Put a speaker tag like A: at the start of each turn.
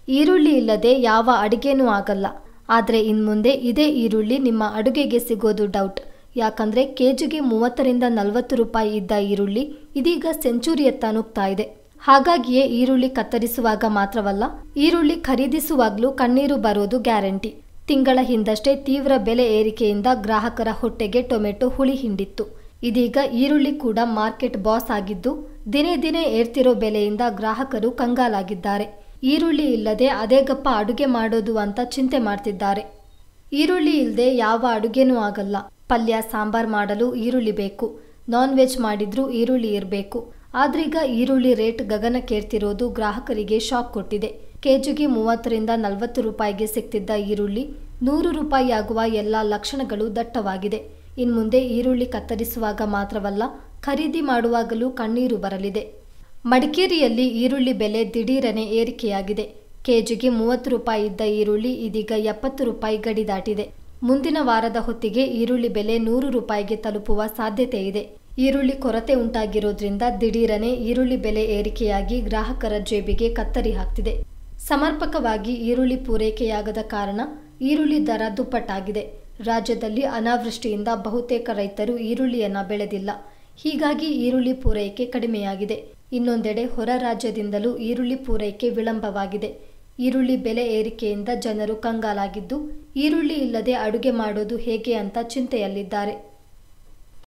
A: ಈರುಳ್ಳಿ ಇಲ್ಲದೆ ಯಾವ ಅಡುಗೆನೂ ಆಗಲ್ಲ ಆದರೆ ಇನ್ಮುಂದೆ ಇದೇ ಈರುಳ್ಳಿ ನಿಮ್ಮ ಅಡುಗೆಗೆ ಸಿಗೋದು ಡೌಟ್ ಯಾಕಂದ್ರೆ ಕೆಜಿಗೆ ಮೂವತ್ತರಿಂದ ನಲವತ್ತು ರೂಪಾಯಿ ಇದ್ದ ಈರುಳ್ಳಿ ಇದೀಗ ಸೆಂಚುರಿಯತ್ತ ನುಗ್ತಾ ಇದೆ ಹಾಗಾಗಿಯೇ ಈರುಳ್ಳಿ ಕತ್ತರಿಸುವಾಗ ಮಾತ್ರವಲ್ಲ ಈರುಳ್ಳಿ ಖರೀದಿಸುವಾಗಲೂ ಕಣ್ಣೀರು ಬರೋದು ಗ್ಯಾರಂಟಿ ತಿಂಗಳ ಹಿಂದಷ್ಟೇ ತೀವ್ರ ಬೆಲೆ ಏರಿಕೆಯಿಂದ ಗ್ರಾಹಕರ ಹೊಟ್ಟೆಗೆ ಟೊಮೆಟೊ ಹುಳಿ ಹಿಂಡಿತ್ತು ಇದೀಗ ಈರುಳ್ಳಿ ಕೂಡ ಮಾರ್ಕೆಟ್ ಬಾಸ್ ಆಗಿದ್ದು ದಿನೇ ದಿನೇ ಏರ್ತಿರೋ ಬೆಲೆಯಿಂದ ಗ್ರಾಹಕರು ಕಂಗಾಲಾಗಿದ್ದಾರೆ ಈರುಳ್ಳಿ ಇಲ್ಲದೆ ಅದೇಗಪ್ಪ ಅಡುಗೆ ಮಾಡೋದು ಅಂತ ಚಿಂತೆ ಮಾಡ್ತಿದ್ದಾರೆ ಈರುಳ್ಳಿ ಇಲ್ಲದೆ ಯಾವ ಅಡುಗೆನೂ ಆಗಲ್ಲ ಪಲ್ಯ ಸಾಂಬಾರ್ ಮಾಡಲು ಈರುಳ್ಳಿ ಬೇಕು ನಾನ್ ವೆಜ್ ಮಾಡಿದ್ರೂ ಈರುಳ್ಳಿ ಇರಬೇಕು ಆದ್ರೀಗ ಈರುಳ್ಳಿ ರೇಟ್ ಗಗನಕ್ಕೇರ್ತಿರೋದು ಗ್ರಾಹಕರಿಗೆ ಶಾಕ್ ಕೊಟ್ಟಿದೆ ಕೆಜಿಗೆ ಮೂವತ್ತರಿಂದ ನಲವತ್ತು ರೂಪಾಯಿಗೆ ಸಿಗ್ತಿದ್ದ ಈರುಳ್ಳಿ ನೂರು ರೂಪಾಯಿ ಆಗುವ ಎಲ್ಲ ಲಕ್ಷಣಗಳು ದಟ್ಟವಾಗಿದೆ ಇನ್ಮುಂದೆ ಈರುಳ್ಳಿ ಕತ್ತರಿಸುವಾಗ ಮಾತ್ರವಲ್ಲ ಖರೀದಿ ಮಾಡುವಾಗಲೂ ಕಣ್ಣೀರು ಬರಲಿದೆ ಮಡಿಕೇರಿಯಲ್ಲಿ ಈರುಳ್ಳಿ ಬೆಲೆ ದಿಢೀರನೆ ಏರಿಕೆಯಾಗಿದೆ ಕೆಜಿಗೆ ಮೂವತ್ತು ರೂಪಾಯಿ ಇದ್ದ ಈರುಳ್ಳಿ ಇದೀಗ ಎಪ್ಪತ್ತು ರೂಪಾಯಿ ಗಡಿ ದಾಟಿದೆ ಮುಂದಿನ ವಾರದ ಹೊತ್ತಿಗೆ ಈರುಳ್ಳಿ ಬೆಲೆ ನೂರು ರೂಪಾಯಿಗೆ ತಲುಪುವ ಸಾಧ್ಯತೆ ಇದೆ ಈರುಳ್ಳಿ ಕೊರತೆ ಉಂಟಾಗಿರೋದ್ರಿಂದ ದಿಢೀರನೆ ಈರುಳ್ಳಿ ಬೆಲೆ ಏರಿಕೆಯಾಗಿ ಗ್ರಾಹಕರ ಜೇಬಿಗೆ ಕತ್ತರಿ ಹಾಕ್ತಿದೆ ಸಮರ್ಪಕವಾಗಿ ಈರುಳ್ಳಿ ಪೂರೈಕೆಯಾಗದ ಕಾರಣ ಈರುಳ್ಳಿ ದರ ದುಪ್ಪಟ್ಟಾಗಿದೆ ರಾಜ್ಯದಲ್ಲಿ ಅನಾವೃಷ್ಟಿಯಿಂದ ಬಹುತೇಕ ರೈತರು ಈರುಳ್ಳಿಯನ್ನ ಬೆಳೆದಿಲ್ಲ ಹೀಗಾಗಿ ಈರುಳ್ಳಿ ಪೂರೈಕೆ ಕಡಿಮೆಯಾಗಿದೆ ಇನ್ನೊಂದೆಡೆ ಹೊರ ರಾಜ್ಯದಿಂದಲೂ ಈರುಳ್ಳಿ ಪೂರೈಕೆ ವಿಳಂಬವಾಗಿದೆ ಈರುಳ್ಳಿ ಬೆಲೆ ಏರಿಕೆಯಿಂದ ಜನರು ಕಂಗಾಲಾಗಿದ್ದು ಈರುಳ್ಳಿ ಇಲ್ಲದೆ ಅಡುಗೆ ಮಾಡೋದು ಹೇಗೆ ಅಂತ ಚಿಂತೆಯಲ್ಲಿದ್ದಾರೆ